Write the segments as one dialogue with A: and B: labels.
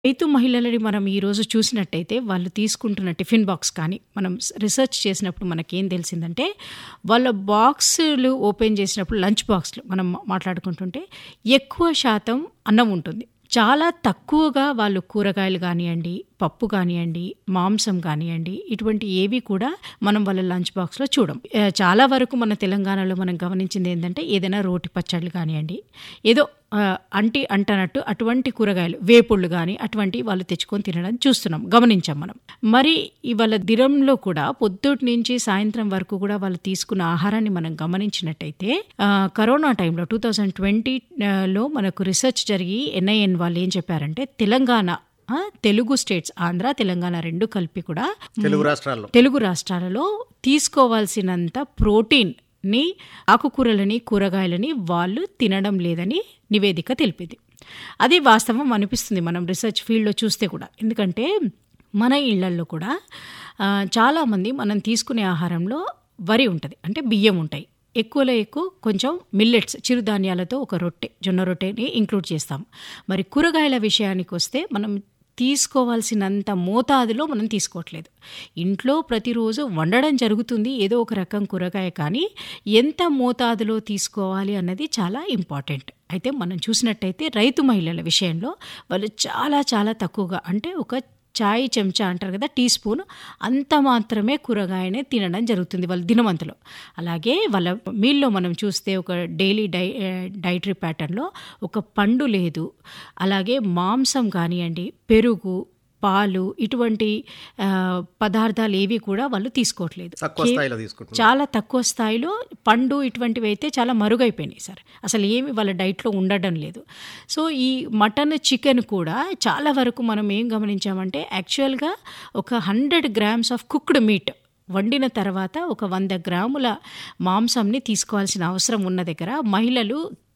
A: రైతు మహిళలని మనం ఈరోజు చూసినట్టయితే వాళ్ళు తీసుకుంటున్న టిఫిన్ బాక్స్ కానీ మనం స్ రిసర్చ్ చేసినప్పుడు మనకేం తెలిసిందంటే వాళ్ళ బాక్సులు ఓపెన్ చేసినప్పుడు లంచ్ బాక్స్‌లు మనం మాట్లాడుకుంటుంటే ఎక్కువ శాతం అన్నం ఉంటుంది. చాలా తక్కువగా వాళ్ళు కూరగాయలు గానియండి, పప్పు గానియండి, మాంసం గానియండి, ఇటువంటి ఏవి కూడా మనం వాళ్ళ లంచ్ బాక్స్‌లో చూడం. ఆహ్, చాలా వరకు మన తెలంగాణలో మనం గమనించిందేంటంటే ఏదైనా రోటి పచ్చళ్ళు గానియండి, ఏదో ఆహ్, అంటి అంటనట్టు అటువంటి కూరగాయలు వేపుళ్ళు గాని అటువంటివి వాళ్ళు తెచ్చుకొని తినడం చూస్తున్నాం. గమనించాం మనం. మరి ఇవాళ దినంలో కూడా పొద్దుటి నుంచి సాయంత్రం వరకు కూడా వాళ్ళు తీసుకున్న ఆహారాన్ని మనం గమనించినట్టయితే ఆహ్, కరోనా టైంలో 2020 ఆహ్, లో మనకు రిసర్చ్ జరిగి ఎన్ఐఎన్ వాళ్ళు ఏం చెప్పారంటే తెలంగాణ ఆ! తెలుగు స్టేట్స్ ఆంధ్ర, తెలంగాణ 2 కలిపి కూడా
B: తెలుగు రాష్ట్రాల్లో.
A: తెలుగు రాష్ట్రాలలో తీసుకోవాల్సినంత ప్రోటీన్‌ని, ఆకుకూరలని, కూరగాయలని వాళ్ళు తినడం లేదని నివేదిక తెలిపింది. అది వాస్తవం అనిపిస్తుంది మనం రిసర్చ్ ఫీల్డ్‌లో చూస్తే కూడా. ఎందుకంటే మన ఇళ్లల్లో కూడా ఆహ్, చాలామంది మనం తీసుకునే ఆహారంలో వరి ఉంటది. అంటే బియ్యం ఉంటాయి. ఎక్కువలో ఎక్కువ కొంచెం మిల్లెట్స్ చిరుధాన్యాలతో ఒక రొట్టె, జొన్న రొట్టెని ఇంక్లూడ్ చేస్తాం. మరి కూరగాయల విషయానికొస్తే మనం తీసుకోవాల్సినంత మోతాదులో మనం తీసుకోవట్లేదు. ఇంట్లో ప్రతిరోజు వండడం జరుగుతుంది ఏదో ఒక రకం కూరగాయ కానీ ఎంత మోతాదులో తీసుకోవాలి అన్నది చాలా ఇంపార్టెంట్. అయితే మనం చూసినట్టయితే రైతు మహిళల విషయంలో వాళ్ళు చాలా చాలా తక్కువగా అంటే ఒక చాయ్ చెంచా అంటారు కదా! టీ స్పూన్ అంత మాత్రమే కూరగాయనే తినడం జరుగుతుంది వాళ్ళ దినమంతలో. అలాగే వాళ్ళ మీల్‌లో మనం చూస్తే ఒక డైలీ డై ఆహ్, డైటరీ ప్యాటర్న్‌లో ఒక పండు లేదు. అలాగే మాంసం కానియండి, పెరుగు, పాలు ఇటువంటి ఆహ్, పదార్థాలేవి కూడా వాళ్ళు తీసుకోవట్లేదు.
B: తక్కువ
A: కే
B: స్థాయిలో తీసుకుంటున్నారు.
A: చాలా తక్కువ స్థాయిలో పండు ఇటువంటివైతే చాలా మరుగైపోయినాయి సార్. అసలు ఏమి వాళ్ళ డైట్‌లో ఉండడం లేదు. సో, ఈ మటన్, చికెన్ కూడా చాలా వరకు మనం ఏం గమనించామంటే యాక్చువల్‌గా ఒక 100 గ్రామ్స్ ఆఫ్ కుక్డ్ మీట్ వండిన తర్వాత ఒక 100 గ్రాముల మాంసంని తీసుకోవాల్సిన అవసరం ఉన్న దగ్గర మహిళలు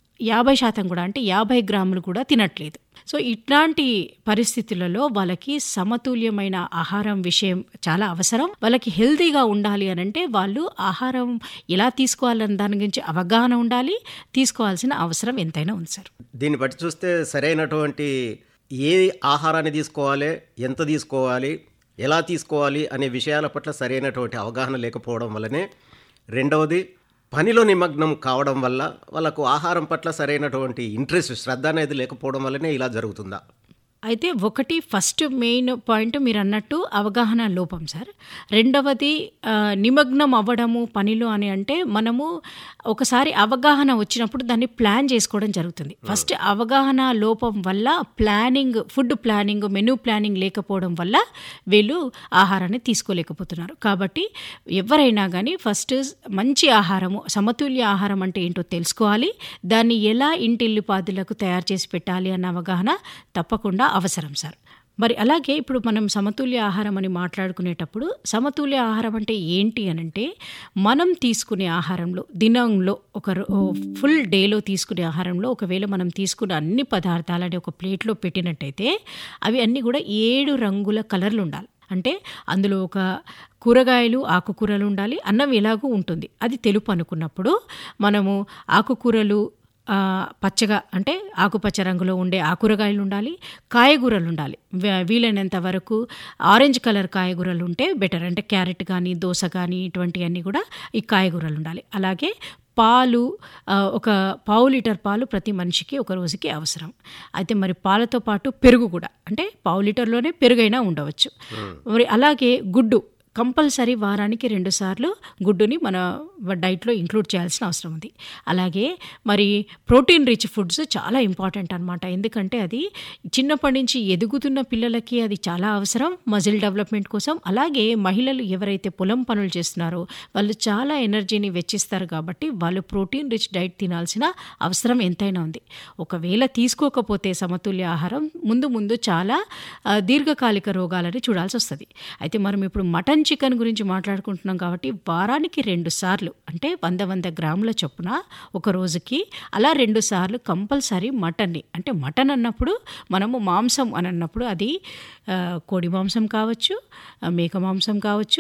A: 50% కూడా అంటే 50 గ్రాములు కూడా తినట్లేదు. సో, ఇట్లాంటి పరిస్థితులలో వాళ్ళకి సమతుల్యమైన ఆహారం విషయం చాలా అవసరం. వాళ్ళకి హెల్తీగా ఉండాలి అనంటే వాళ్ళు ఆహారం ఎలా తీసుకోవాలన్న దాని గురించి అవగాహన ఉండాలి. తీసుకోవాల్సిన అవసరం ఎంతైనా ఉంది సార్.
B: దీన్ని బట్టి చూస్తే సరైనటువంటి ఏ ఆహారాన్ని తీసుకోవాలి, ఎంత తీసుకోవాలి, ఎలా తీసుకోవాలి అనే విషయాల పట్ల సరైనటువంటి అవగాహన లేకపోవడం వల్లనే రెండవది పనిలో నిమగ్నం కావడం వల్ల వాళ్ళకు ఆహారం పట్ల సరైనటువంటి ఇంట్రెస్ట్, శ్రద్ధ అనేది లేకపోవడం వల్లనే ఇలా జరుగుతుందా?
A: అయితే ఒకటి ఫస్ట్ మెయిన్ పాయింట్ మీరన్నట్టు అవగాహన లోపం సార్. రెండవది ఆహ్, నిమగ్నం అవ్వడము పనిలో అని అంటే మనము ఒకసారి అవగాహన వచ్చినప్పుడు దాన్ని ప్లాన్ చేసుకోవడం జరుగుతుంది. ఫస్ట్ అవగాహన లోపం వల్ల planning food planning, menu planning లేకపోవడం వల్ల వీళ్ళు ఆహారాన్ని తీసుకోలేకపోతున్నారు. కాబట్టి ఎవరైనా గానీ ఫస్ట్ మంచి ఆహారము, సమతుల్య ఆహారం అంటే ఏంటో తెలుసుకోవాలి. దాన్ని ఎలా ఇంటిల్లిపాదులకు తయారు చేసి పెట్టాలి అన్న అవగాహన తప్పకుండా అవసరం సార్. మరి అలాగే ఇప్పుడు మనం సమతుల్య ఆహారం అని మాట్లాడుకునేటప్పుడు సమతుల్య ఆహారం అంటే ఏంటి అనంటే మనం తీసుకునే ఆహారంలో దినంలో ఒక రో ఫుల్ డేలో తీసుకునే ఆహారంలో ఒకవేళ మనం తీసుకున్న అన్ని పదార్థాలని ఒక ప్లేట్‌లో పెట్టినట్టయితే అవి అన్నీ కూడా 7 రంగుల కలర్‌లు ఉండాలి. అంటే అందులో ఒక కూరగాయలు, ఆకుకూరలు ఉండాలి. అన్నం ఎలాగూ ఉంటుంది. అది తెలుపు అనుకున్నప్పుడు మనము ఆకుకూరలు ఆహ్, పచ్చగా అంటే ఆకుపచ్చ రంగులో ఉండే ఆ కూరగాయలు ఉండాలి. కాయగూరలు ఉండాలి. వ వీలైనంత వరకు ఆరెంజ్ కలర్ కాయగూరలు ఉంటే బెటర్. అంటే క్యారెట్ గానీ, దోస గానీ ఇటువంటియన్నీ కూడా ఈ కాయగూరలు ఉండాలి. అలాగే పాలు ఆహ్, ఒక పావు లీటర్ పాలు ప్రతి మనిషికి ఒక రోజుకి అవసరం. అయితే మరి పాలతో పాటు పెరుగు కూడా అంటే పావు లీటర్‌లోనే పెరుగైనా ఉండవచ్చు. మరి అలాగే గుడ్డు కంపల్సరీ వారానికి 2 సార్లు గుడ్డుని మన డైట్‌లో ఇంక్లూడ్ చేయాల్సిన అవసరం ఉంది. అలాగే మరి ప్రోటీన్ రిచ్ ఫుడ్స్ చాలా ఇంపార్టెంట్ అనమాట. ఎందుకంటే అది చిన్నప్పటి నుంచి ఎదుగుతున్న పిల్లలకి అది చాలా అవసరం మజిల్ డెవలప్‌మెంట్ కోసం. అలాగే మహిళలు ఎవరైతే పొలం పనులు చేస్తున్నారో వాళ్ళు చాలా ఎనర్జీని వెచ్చిస్తారు కాబట్టి వాళ్ళు ప్రోటీన్ రిచ్ డైట్ తినాల్సిన అవసరం ఎంతైనా ఉంది. ఒకవేళ తీసుకోకపోతే సమతుల్య ఆహారం ముందు ముందు చాలా ఆహ్, దీర్ఘకాలిక రోగాలని చూడాల్సొస్తది. అయితే మనం ఇప్పుడు మటన్, చికెన్ గురించి మాట్లాడుకుంటున్నాం కాబట్టి వారానికి 2 సార్లు అంటే 100, 100 గ్రాముల చొప్పున ఒక రోజుకి అలా 2 సార్లు కంపల్సరీ మటన్‌ని అంటే మటన్ అన్నప్పుడు మనము మాంసం అని అన్నప్పుడు అది ఆహ్, కోడి మాంసం కావచ్చు, మేక మాంసం కావచ్చు,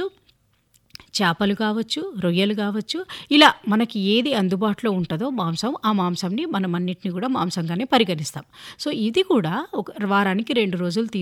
A: చేపలు కావచ్చు, రొయ్యలు కావచ్చు ఇలా మనకి ఏది అందుబాటులో ఉంటదో మాంసం ఆ మాంసంని మనం అన్నిటిని కూడా మాంసంగానే పరిగణిస్తాం. సో, ఇది కూడా ఒక వారానికి 2 రోజులు